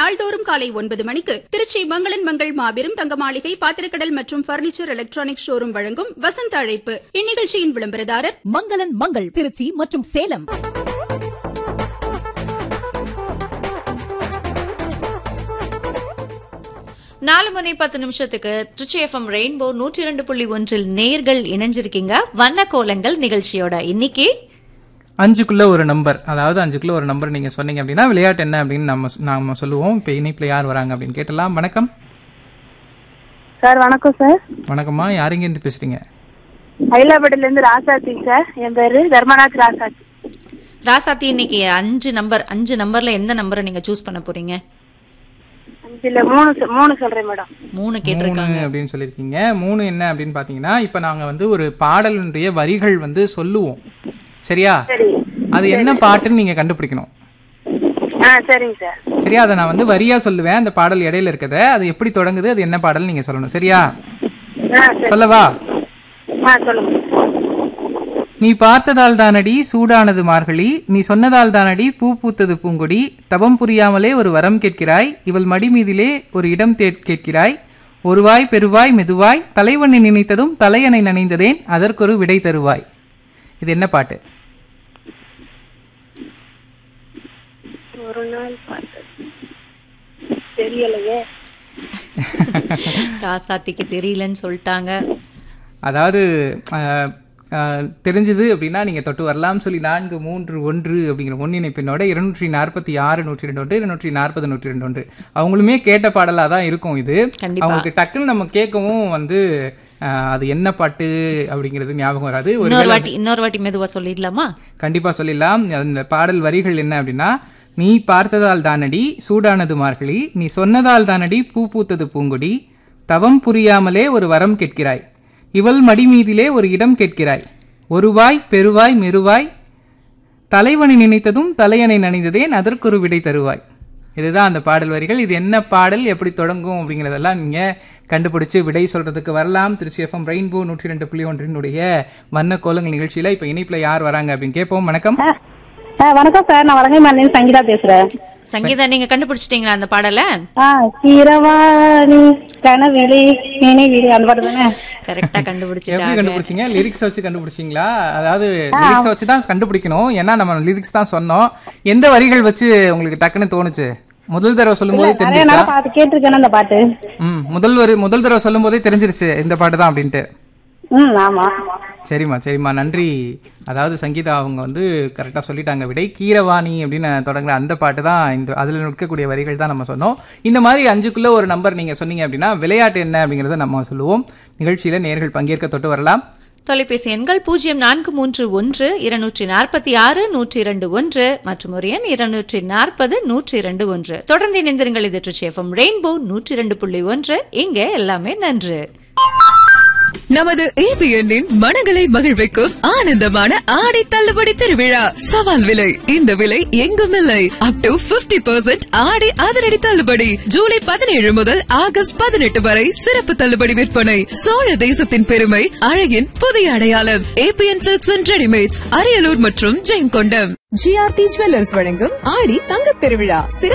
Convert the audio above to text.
நாள்தோறும் காலை ஒன்பது மணிக்கு திருச்சி மங்களன் மங்கள் மாபெரும் தங்க மாளிகை பாத்திரக்கடல் மற்றும் பர்னிச்சர் எலக்ட்ரானிக் ஷோரூம் வழங்கும் வசந்த அழைப்பு இந்நிகழ்ச்சியின் விளம்பரதாரர் மங்களன் மங்கள் திருச்சி மற்றும் சேலம் நாலு மணி பத்து நிமிஷத்துக்கு திருச்சி எஃப்எம் ரெயின்போ நூற்றி இரண்டு புள்ளி ஒன்றில் நேர்கள் இணைஞ்சிருக்கீங்க வண்ண கோலங்கள் நிகழ்ச்சியோட இன்னைக்கு அஞ்சுக்குள்ள ஒரு நம்பர் அதாவது அஞ்சுக்குள்ள ஒரு நம்பர் நீங்க சொன்னீங்க அப்படின்னா விளையாட்டு என்ன அப்படின்னு நம்ம நாம சொல்லுவோம் இப்போ இணைப்புல யார் வராங்க அப்படின்னு கேட்டலாம் வணக்கம் சார் வணக்கம் சார் வணக்கம்மா யாருங்க இருந்து பேசுறீங்க ஹைலாபேட்டில இருந்து ராசாத்தி சார் என் பேரு தர்மநாத் ராசாத்தி ராசாத்தி இன்னைக்கு அஞ்சு நம்பர் அஞ்சு நம்பர்ல எந்த நம்பரை நீங்க சூஸ் பண்ண போறீங்க அஞ்சுல மூணு சொ- மூணு சொல்றேன் மேடம் மூணு கேட்டிருக்காங்க மூணு அப்படின்னு சொல்லியிருக்கீங்க மூணு என்ன அப்படின்னு பாத்தீங்கன்னா இப்போ நாங்க வந்து ஒரு பாடலினுடைய வரிகள் வந்து சொல்லுவோம் சரியா சரி அது என்ன பாட்டுன்னு நீங்க கண்டுபிடிக்கணும் ஆ சரிங்க சார் சரியா அதை நான் வந்து வரியா சொல்லுவேன் அந்த பாடல் இடையில இருக்கத அது எப்படி தொடங்குது அது என்ன பாடல் நீங்க சொல்லணும் சரியா ஆ சரி சொல்லவா ஆ சொல்லுங்க நீ பார்த்ததால் தானடி சூடானது மார்கழி நீ சொன்னதால் தானடி பூ பூத்தது பூங்கொடி தபம் புரியாமலே ஒரு வரம் கேட்கிறாய் இவள் மடி மீதிலே ஒரு இடம் தே- கேட்கிறாய் ஒருவாய் பெருவாய் மெதுவாய் தலைவனை நினைத்ததும் தலையணை நனைந்ததேன் அதற்கொரு விடை தருவாய் இது என்ன பாட்டு ஒரு நாள் பார்த்தது தெரியலையே ராசாத்திக்கு தெரியலன்னு சொல்லிட்டாங்க அதாவது அஹ், அஹ், தெரிஞ்சது அப்படின்னா நீங்க தொட்டு வரலாம் சொல்லி நான்கு மூன்று ஒன்று அப்படிங்கிற ஒன்றிணைப்பினோட இருநூற்றி நாற்பத்தி ஆறு நூற்றி ரெண்டு ஒன்று இருநூற்றி நாற்பது நூற்றி ரெண்டு ஒன்று அவங்களுமே கேட்ட பாடலா தான் இருக்கும் இது கண்டிப்பா. அவங்களுக்கு டக்குன்னு நம்ம கேட்கவும் வந்து அஹ், அது என்ன பாட்டு அப்படிங்கிறது ஞாபகம் வராது ஒரு இன்னொரு வாட்டி இன்னொரு வாட்டி மெதுவா சொல்லிடலாமா கண்டிப்பா சொல்லிடலாம் அந்த பாடல் வரிகள் என்ன அப்படின்னா நீ பார்த்ததால் தானடி சூடானது மார்கழி நீ சொன்னதால் தானடி பூ பூத்தது பூங்கொடி தவம் புரியாமலே ஒரு வரம் கேட்கிறாய் இவள் மடி மீதிலே ஒரு இடம் கேட்கிறாய் ஒருவாய் பெருவாய் மெருவாய் தலைவனை நினைத்ததும் தலையணை நனைந்ததேன் அதற்கொரு விடை தருவாய் இதுதான் அந்த பாடல் வரிகள் இது என்ன பாடல் எப்படி தொடங்கும் அப்படிங்கிறதெல்லாம் நீங்க கண்டுபிடிச்சு விடை சொல்றதுக்கு வரலாம் திருச்சி எஃப்எம் ரெயின்போ நூற்றி ரெண்டு புள்ளி ஒன்றினுடைய வண்ண கோலங்கள் நிகழ்ச்சியில இப்ப இணைப்புல யார் வராங்க அப்படின்னு கேட்போம் வணக்கம் ஆ வணக்கம் சார் நான் வடங்கை மாநிலம் சங்கீதா பேசுறேன் சங்கீதா நீங்க கண்டுபிடிச்சிட்டீங்களா அந்த பாடல ஆ கீரவாணி கனவிழி நினைவிழி அந்த பாட்டு தானே கரெக்டா எப்படி கண்டுபிடிச்சிட்டாங்க கண்டுபிடிச்சீங்க லிரிக்ஸ் வச்சு கண்டுபிடிச்சீங்களா அதாவது லிரிக்ஸ் வச்சு தான் கண்டுபிடிக்கணும் ஏன்னா நம்ம லிரிக்ஸ் தான் சொன்னோம் எந்த வரிகள் வச்சு உங்களுக்கு டக்குன்னு தோணுச்சு முதல் தடவை சொல்லும்போதே நிறைய தெரிஞ்சிருச்சா நேரம் பார்த்து கேட்டிருக்கேன் அந்த பாட்டு ம் முதல் வரி முதல் தடவை சொல்லும்போதே தெரிஞ்சிருச்சு இந்த பாட்டு தான் அப்படின்ட்டு ம் ஆமா சரிம்மா சரிம்மா நன்றி அதாவது சங்கீதா அவங்க வந்து கரெக்டாக சொல்லிட்டாங்க விடை கீரவாணி அப்படின்னு தொடங்குற அந்த பாட்டு தான் இந்த அதில் இருக்கக்கூடிய வரிகள் தான் நம்ம சொன்னோம் இந்த மாதிரி அஞ்சுக்குள்ள ஒரு நம்பர் நீங்கள் சொன்னீங்க அப்படின்னா விளையாட்டு என்ன அப்படிங்கிறத நம்ம சொல்லுவோம் நிகழ்ச்சியில் நேர்கள் பங்கேற்க தொட்டு வரலாம் தொலைபேசி எண்கள் பூஜ்ஜியம் நான்கு மூன்று ஒன்று இருநூற்றி நாற்பத்தி ஆறு நூற்றி இரண்டு ஒன்று மற்றும் ஒரு எண் இருநூற்றி நாற்பது நூற்றி இரண்டு ஒன்று தொடர்ந்து இணைந்திருங்கள் இது ட்ரிச்சி எஃப்எம் ரெயின்போ நூற்றி இரண்டு புள்ளி ஒன்று இங்க எல்லாமே நன்று நமது ஏபிஎன்னின் மனங்களை மகிழ்விக்கும் ஆனந்தமான ஆடை தள்ளுபடி திருவிழா சவால் விலை இந்த விலை எங்கும் இல்லை அப் டு 50% பர்சன்ட் ஆடை அதிரடி தள்ளுபடி ஜூலை பதினேழு முதல் ஆகஸ்ட் பதினெட்டு வரை சிறப்பு தள்ளுபடி விற்பனை சோழ தேசத்தின் பெருமை அழகின் புதிய அடையாளம் ABN silks and readymades Ariyalur மற்றும் ஜெயங்கொண்டம் ஜிஆர்டி ஜுவல்லர்ஸ் வழங்கும் ஆடி தங்கத் திருவிழா